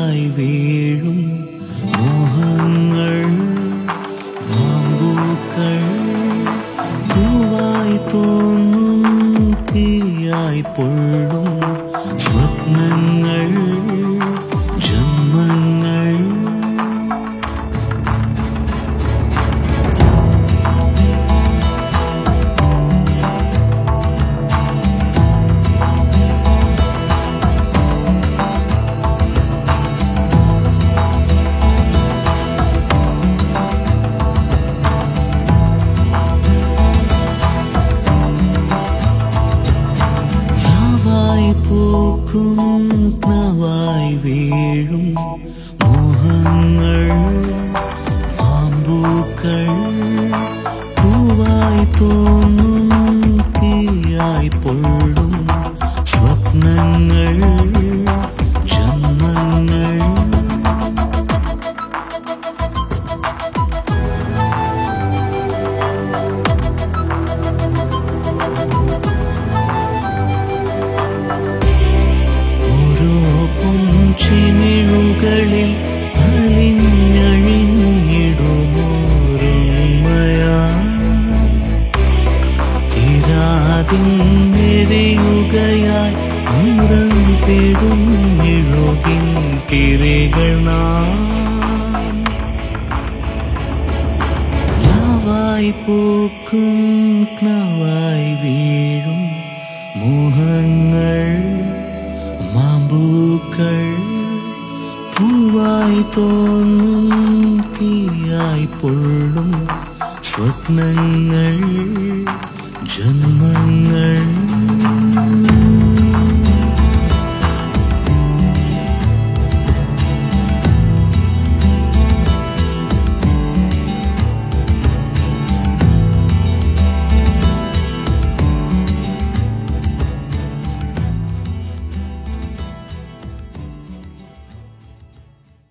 നവായി വീഴും മോഹങ്ങൾ മാമ്പൂക്കൾ പൂവായി തോന്നും തീയായി പൊള്ളും സ്വപ്നങ്ങൾ ജന്മങ്ങൾ നവായി പൂക്കും നവായി വീഴും മോഹങ്ങൾ മാമ്പൂക്കൾ പൂവായി തോന്നും തീയായി പൊള്ളും സ്വപ്നങ്ങൾ ജന്മങ്ങൾ ഓരോ പൊൻചിമിഴുകളിൽ അലിഞ്ഞഴിഞ്ഞിടുമോരുമയാ തിരാതിന്നെരിയുകയായി നിറം പെടും ഇഴുകിൻ തിരകൾ നാം നവായി പൂക്കും നവായി വീഴും മോഹങ്ങൾ മാമ്പൂക്കൾ പൂവായി തോന്നും തീയായി പൊള്ളും സ്വപ്നങ്ങൾ ജന്മ